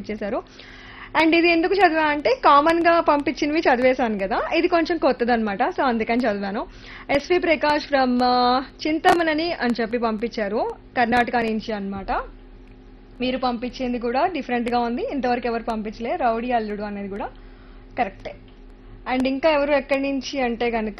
పంపించేశారు అండ్ ఇది ఎందుకు చదివా అంటే కామన్ గా పంపించినవి చదివేశాను కదా ఇది కొంచెం కొత్తదన్నమాట సో అందుకని చదివాను ఎస్వి ప్రకాష్ ఫ్రమ్ చింతమనని అని చెప్పి పంపించారు కర్ణాటక నుంచి అన్నమాట మీరు పంపించింది కూడా డిఫరెంట్ గా ఉంది ఇంతవరకు ఎవరు పంపించలే రౌడీ అల్లుడు అనేది కూడా కరెక్టే అండ్ ఇంకా ఎవరు ఎక్కడి నుంచి అంటే కనుక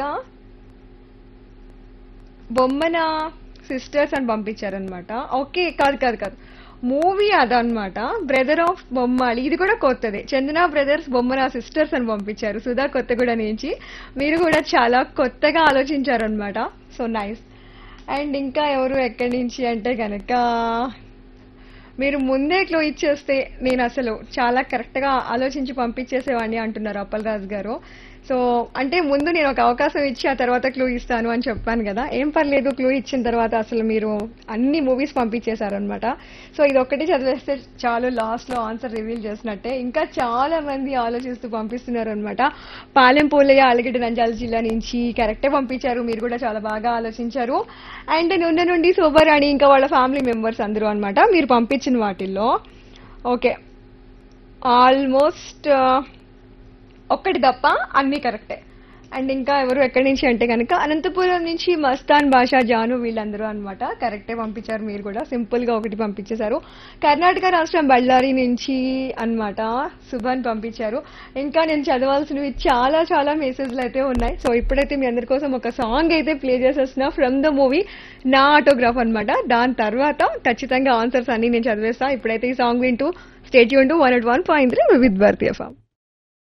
బొమ్మన సిస్టర్స్ అని పంపించారనమాట ఓకే కాదు కాదు కాదు మూవీ అదనమాట బ్రదర్ ఆఫ్ బొమ్మాలి ఇది కూడా కొత్తదే చందన బ్రదర్స్ బొమ్మన సిస్టర్స్ అని పంపించారు సుధా కొత్తగూడ నుంచి మీరు కూడా చాలా కొత్తగా ఆలోచించారనమాట సో నైస్ అండ్ ఇంకా ఎవరు ఎక్కడి నుంచి అంటే కనుక మీరు ముందే క్లూ ఇచ్చేస్తే నేను అసలు చాలా కరెక్ట్ గా ఆలోచించి పంపించేసేవాడిని అంటున్నారు అప్పలరాజు గారు సో అంటే ముందు నేను ఒక అవకాశం ఇచ్చి ఆ తర్వాత క్లూ ఇస్తాను అని చెప్పాను కదా ఏం పర్లేదు క్లూ ఇచ్చిన తర్వాత అసలు మీరు అన్ని మూవీస్ పంపించేశారనమాట సో ఇది ఒక్కటి చదివేస్తే చాలు లాస్ట్ లో ఆన్సర్ రివీల్ చేసినట్టే ఇంకా చాలా మంది ఆలోచిస్తూ పంపిస్తున్నారు అనమాట పాలెం పోలయ్య అలగడ్డ నంజాల జిల్లా నుంచి కరెక్టే పంపించారు మీరు కూడా చాలా బాగా ఆలోచించారు అండ్ నున్న నుండి శోభారాణి ఇంకా వాళ్ళ ఫ్యామిలీ మెంబర్స్ అందరూ అన్నమాట మీరు పంపించిన వాటిల్లో ఓకే ఆల్మోస్ట్ ఒక్కటి తప్ప అన్ని కరెక్టే అండ్ ఇంకా ఎవరు ఎక్కడి నుంచి అంటే కనుక అనంతపురం నుంచి మస్తాన్ భాషా జాను వీళ్ళందరూ అన్నమాట కరెక్టే పంపించారు మీరు కూడా సింపుల్ గా ఒకటి పంపించేశారు కర్ణాటక రాష్ట్రం బళ్ళారి నుంచి అన్నమాట శుభన్ పంపించారు ఇంకా నేను చదవాల్సినవి చాలా చాలా మెసేజ్లు అయితే ఉన్నాయి సో ఇప్పుడైతే మీ అందరి కోసం ఒక సాంగ్ అయితే ప్లే చేసేస్తున్నా from the movie Naa autograph అన్నమాట దాని తర్వాత ఖచ్చితంగా ఆన్సర్స్ అన్ని నేను చదివేస్తా ఇప్పుడైతే ఈ సాంగ్ వింటూ స్టేట్ యూన్ to one at one point three with భారతీయ ఫామ్